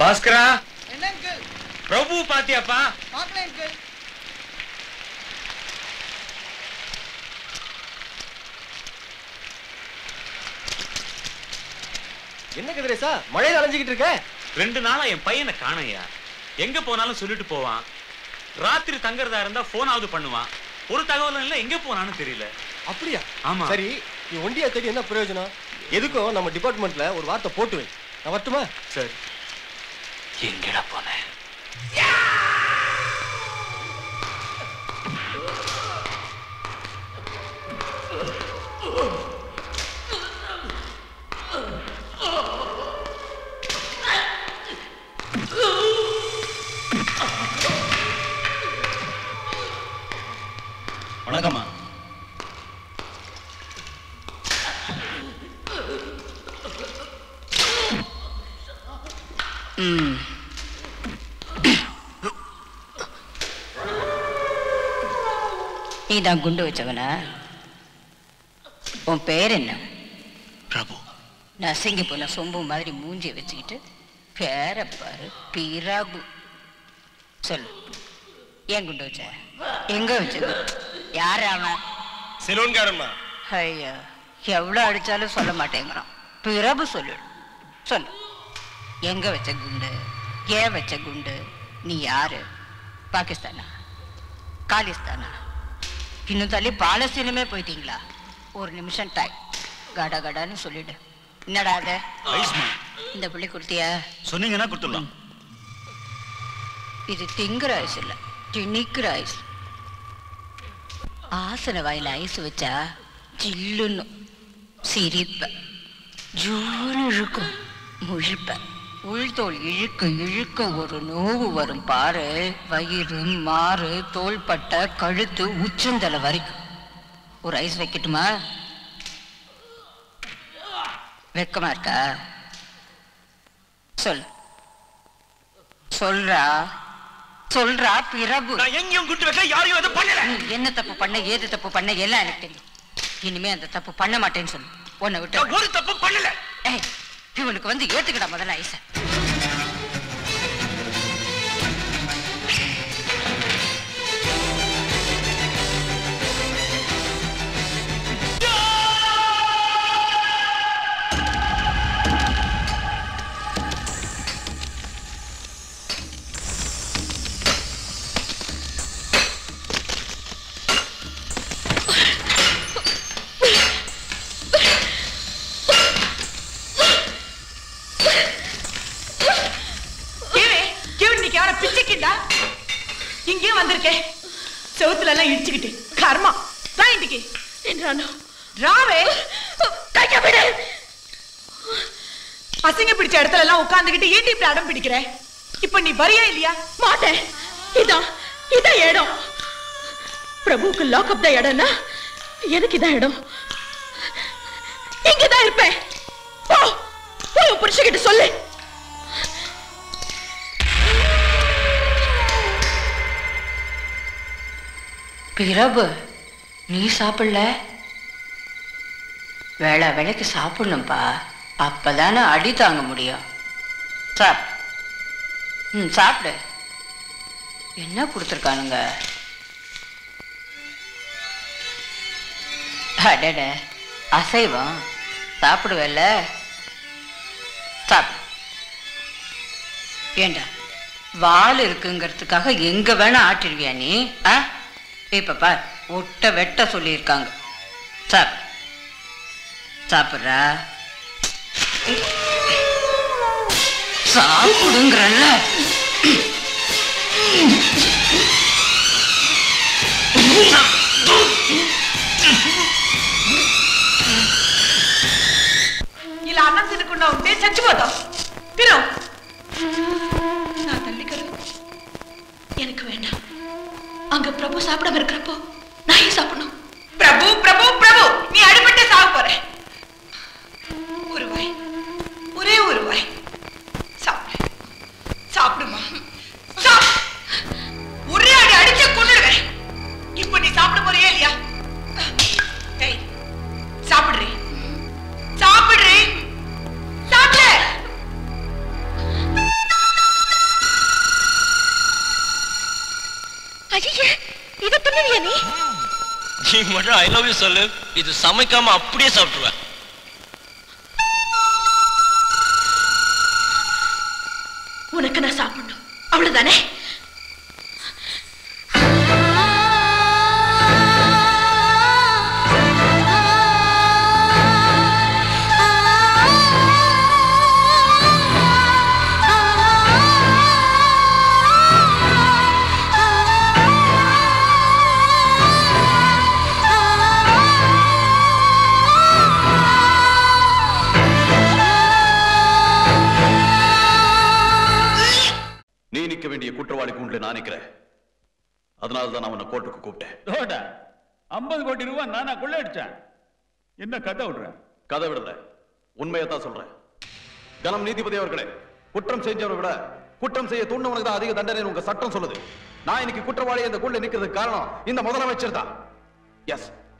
பாஸ்கரா என்ன அங்கிள் பிரபு பாத்தியாப்பா பார்க்கல அங்கிள் என்ன கதிரேசா மழையில அலைஞ்சுக்கிட்டு இருக்க ரெண்டு நாளா என் பையனை காணையா எங்க போனாலும் சொல்லிட்டு போவான் ராத்திரி தங்கறதா இருந்தா போனாவது பண்ணுவான் ஒரு தகவலும் இல்ல எங்க போனான்னு தெரியல அப்படியா ஆமா. சரி நீ ஒண்டியா தேடி என்ன பிரயோஜனம் எதுக்கும் நம்ம டிபார்ட்மெண்ட்ல ஒரு வார்த்தை போட்டு வை நான் வரட்டுமா சரி எங்கடா போனேன் வணக்கம்மா நீதான் குண்டு வச்சவனா உன் பேர் என்ன பிரபு நசங்கி போன சொம்பு மாதிரி மூஞ்சி வச்சுக்கிட்டு பேர பாரு பிராபு சொல்லு ஏன் குண்டு வச்ச எங்க வச்சது யார் அவன் செலூன்காரம்மா ஐயா எவ்வளவு அடிச்சாலும் சொல்ல மாட்டேங்கிறான் பிரபு சொல்லு சொல்லு எங்க வச்ச குண்டு ஏன் வச்ச குண்டு நீ யாரு பாகிஸ்தானா காலிஸ்தானா இன்னும் தள்ளி பாலஸ்தீனமே போயிட்டீங்களா ஒரு நிமிஷம் டைம் கட கடன்னு சொல்லிடு என்னடா அது ஐஸ்மா இந்த புள்ளி கொடுத்தியா சொன்னீங்கன்னா கொடுத்துடலாம் இது திங்குற ஐஸ் இல்ல திணிக்கிற ஐஸ் ஆசன வாயில ஐஸ் வச்சா ஜில்லுன்னு சிரிப்ப ஜூன்னு இழுக்கும் முழிப்ப உள்தோல் இழுக்க இழுக்க ஒரு நோவு வரும் பாரு வயிறு மாறு தோள்பட்டை கழுத்து உச்சந்தலை வரைக்கும் ஒரு ஐஸ் வைக்கட்டுமா வெக்கமா இருக்கா சொல் சொல்றா சொல்றா பிரபு நான் எங்கேயும் குண்டு வைக்க யாரையும் எதுவும் பண்ணல நீ என்ன தப்பு பண்ண ஏது தப்பு பண்ண எல்லாம் எனக்கு தெரியும் இனிமே அந்த தப்பு பண்ண மாட்டேன்னு சொல்லு உன்னை நான் விட்டு ஒரு தப்பு பண்ணல ஏய் இவனுக்கு வந்து ஏத்துக்கடா முதல்ல ஐச கேவே கேவன் இன்னைக்கு யார பிச்சுக்கிட்டா இங்கேயும் வந்திருக்கேன் செவுத்துல எல்லாம் இடிச்சுக்கிட்டு கர்மா தான் இன்னைக்கு என்றானோ ராவே கைய விடு அசிங்க பிடிச்ச இடத்துல எல்லாம் உட்கார்ந்துகிட்டு ஏன் இப்படி அடம் பிடிக்கிற இப்ப நீ வரியா இல்லையா மாட்டேன் இதான் இதான் இடம் பிரபுவுக்கு லாக்அப் தான் இடம்னா எனக்கு இதான் இடம் இங்கதான் இருப்பேன் போ போய் உன் புருஷகிட்ட சொல்லு பிரபு நீ சாப்பிடல வேளை வேலைக்கு சாப்பிடணும்ப்பா அப்பதானே அடி தாங்க முடியும் சாப் ம் சாப்பிடு என்ன கொடுத்துருக்கானுங்க அடட அசைவம் சாப்பிடுவேல்ல சாப்பிடு ஏண்டா வால் இருக்குங்கிறதுக்காக எங்க வேணா ஆட்டிருவியா நீ ஆ இப்ப பார் ஒட்ட வெட்ட சொல்லியிருக்காங்க சாப் சாப்பிட்றா சாப்பிடுங்கிறல்ல ఇలా అన్నం తినకుండా ఉంటే చచ్చిపోతాం తిను నా తల్లి కరు எனக்கு வேண்டாம் அங்க பிரபு சாப்பிடாம இருக்கிறப்போ நான் ஏன் சாப்பிடணும் பிரபு பிரபு பிரபு நீ அடிபட்டு சாக போற ஒரு வாய் ஒரே ஒரு வாய் சாப்பிடு சாப்பிடுமா சாப் ஒரே அடி அடிச்ச கொண்டுடுவேன் இப்போ நீ சாப்பிட போறியா இல்லையா ஏய் சாப்பிடுறீ சாப்பிடுறீ சாப்பிடு நீ நீ மட்டும் ஐ லவ் யூ சொல்லு இது சமைக்காம அப்படியே சாப்பிட்டுருவேன் உனக்கு நான் சாப்பிடணும் அவ்வளவுதானே நீ நிக்க வேண்டிய குற்றவாளி கூண்டில் நான் நிக்கிறேன் அதனால தான் நான் உன்னை கோர்ட்டுக்கு கூப்பிட்டேன் தோடா ஐம்பது கோடி ரூபாய் நானா கொள்ளையடிச்சேன் என்ன கதை விடுறேன் கதை விடல உண்மையை தான் சொல்றேன் கனம் நீதிபதி அவர்களே குற்றம் செஞ்சவரை விட குற்றம் செய்ய தூண்டவனுக்கு தான் அதிக தண்டனை உங்க சட்டம் சொல்லுது நான் இன்னைக்கு குற்றவாளி இந்த குள்ள நிக்கிறதுக்கு காரணம் இந்த முதலமைச்சர் தான் எஸ்